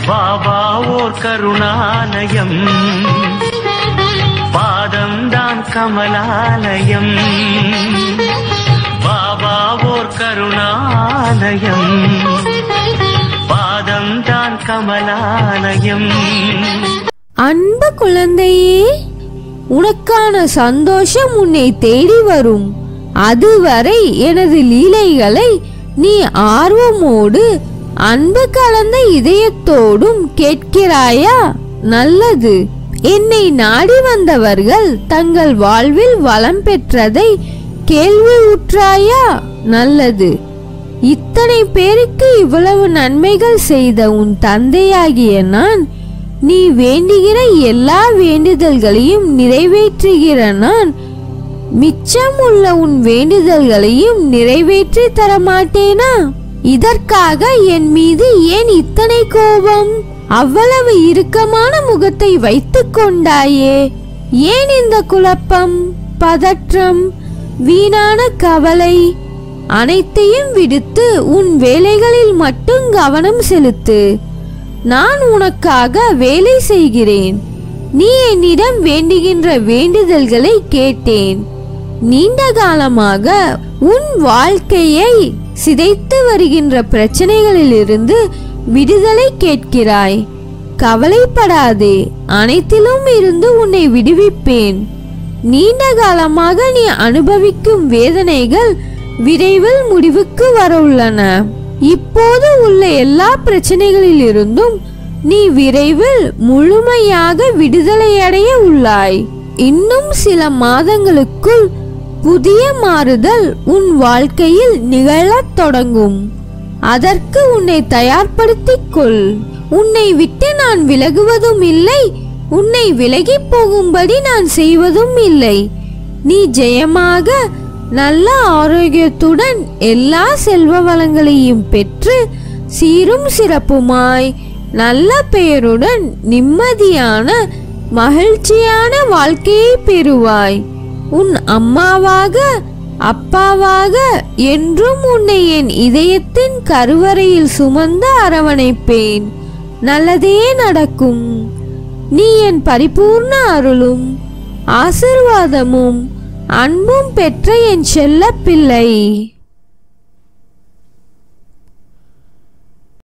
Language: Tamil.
பாபா ஓர் கருணாலயம் பாதம்தான் கமலாலயம் பாபா ஓர் கருணாலயம் பாதம்தான் கமலாலயம் அன்பு குழந்தையே உனக்கான சந்தோஷம் உன்னை தேடி வரும் அதுவரை எனது லீலைகளை நீ ஆர்வமோடு அன்பு கலந்த இதயத்தோடும் கேட்கிறாயா நல்லது என்னை நாடி வந்தவர்கள் தங்கள் வாழ்வில் வளம் பெற்றதை கேள்வி உற்றாயா நல்லது இத்தனை பேருக்கு இவ்வளவு நன்மைகள் செய்த உன் தந்தையாகிய நான் நீ வேண்டுகிற எல்லா வேண்டுதல்களையும் நிறைவேற்றுகிற நான் மிச்சம் உள்ள உன் வேண்டுதல்களையும் நிறைவேற்றி தரமாட்டேனா இதற்காக என் மீது ஏன் இத்தனை கோபம் அவ்வளவு இறுக்கமான முகத்தை வைத்துக் கொண்டாயே ஏன் இந்த குழப்பம் பதற்றம் வீணான கவலை அனைத்தையும் விடுத்து உன் வேலைகளில் மட்டும் கவனம் செலுத்து நான் உனக்காக வேலை செய்கிறேன் நீ என்னிடம் வேண்டுகின்ற வேண்டுதல்களை கேட்டேன் நீண்ட காலமாக உன் வாழ்க்கையை சிதைத்து வருகின்ற பிரச்சனைகளிலிருந்து விடுதலை கேட்கிறாய் கவலைப்படாதே அனைத்திலும் இருந்து உன்னை விடுவிப்பேன் நீண்ட காலமாக நீ அனுபவிக்கும் வேதனைகள் விரைவில் முடிவுக்கு வரவுள்ளன இப்போது உள்ள எல்லா பிரச்சனைகளிலிருந்தும் நீ விரைவில் முழுமையாக விடுதலையடைய உள்ளாய் இன்னும் சில மாதங்களுக்குள் புதிய மாறுதல் உன் வாழ்க்கையில் நிகழத் தொடங்கும் அதற்கு உன்னை தயார்படுத்திக் கொள் உன்னை விட்டு நான் விலகுவதும் இல்லை உன்னை விலகி போகும்படி நான் செய்வதும் இல்லை நீ ஜெயமாக நல்ல ஆரோக்கியத்துடன் எல்லா செல்வ வளங்களையும் பெற்று சீரும் சிறப்புமாய் நல்ல பெயருடன் நிம்மதியான மகிழ்ச்சியான வாழ்க்கையை பெறுவாய் உன் அம்மாவாக அப்பாவாக என்றும் உன்னை என் இதயத்தின் கருவறையில் சுமந்து அரவணைப்பேன் நல்லதே நடக்கும் நீ என் பரிபூர்ண அருளும் ஆசிர்வாதமும் அன்பும் பெற்ற என் செல்ல பிள்ளை